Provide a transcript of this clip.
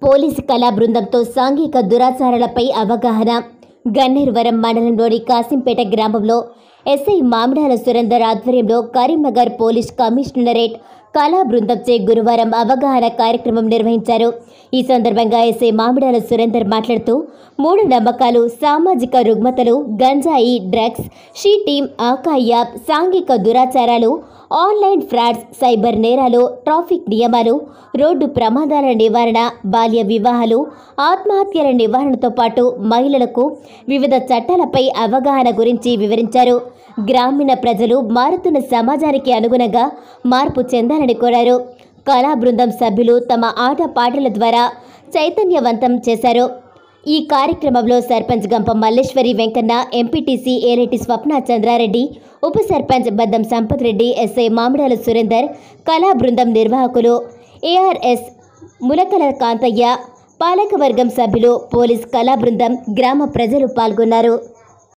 police కళా బృందంతో సాంఘిక దురాచారాలపై అవగాహన గన్నేరువరం మండలంలోని కాసింపేట గ్రామంలో ఎస్ఐ మామిడాల సురేందర్ ఆధ్వర్యంలో కరీంనగర్ పోలీస్ కమిషనరేట్ కళా బృందంచే గురువారం అవగాహన కార్యక్రమం నిర్వహించారు ఈ సందర్భంగా ఎస్ఐ మామిడాల సురేందర్ మాట్లాడుతూ మూడు నమ్మకాలు సామాజిక రుగ్మతలు గంజాయి డ్రగ్స్ షీ టీమ్ ఆకాయ సాంఘిక దురాచారాలు ఆన్లైన్ ఫ్రాడ్స్ సైబర్ నేరాలు ట్రాఫిక్ నియమాలు రోడ్డు ప్రమాదాల నివారణ బాల్య వివాహాలు ఆత్మహత్యల నివారణతో పాటు మహిళలకు వివిధ చట్టాలపై అవగాహన గురించి వివరించారు గ్రామీణ ప్రజలు మారుతున్న సమాజానికి అనుగుణంగా మార్పు చెందాలని కోరారు కళా బృందం సభ్యులు తమ ఆట పాటల ద్వారా చైతన్యవంతం చేశారు ఈ కార్యక్రమంలో సర్పంచ్ గంప మల్లేశ్వరి వెంకన్న ఎంపీటీసీ ఏలేటి స్వప్న చంద్రారెడ్డి ఉప సర్పంచ్ బద్దం సంపత్ రెడ్డి ఎస్ఐ మామిడాల సురేందర్ కళా బృందం నిర్వాహకులు ఏఆర్ఎస్ ములకల కాంతయ్య పాలకవర్గం సభ్యులు పోలీస్ కళా బృందం గ్రామ ప్రజలు పాల్గొన్నారు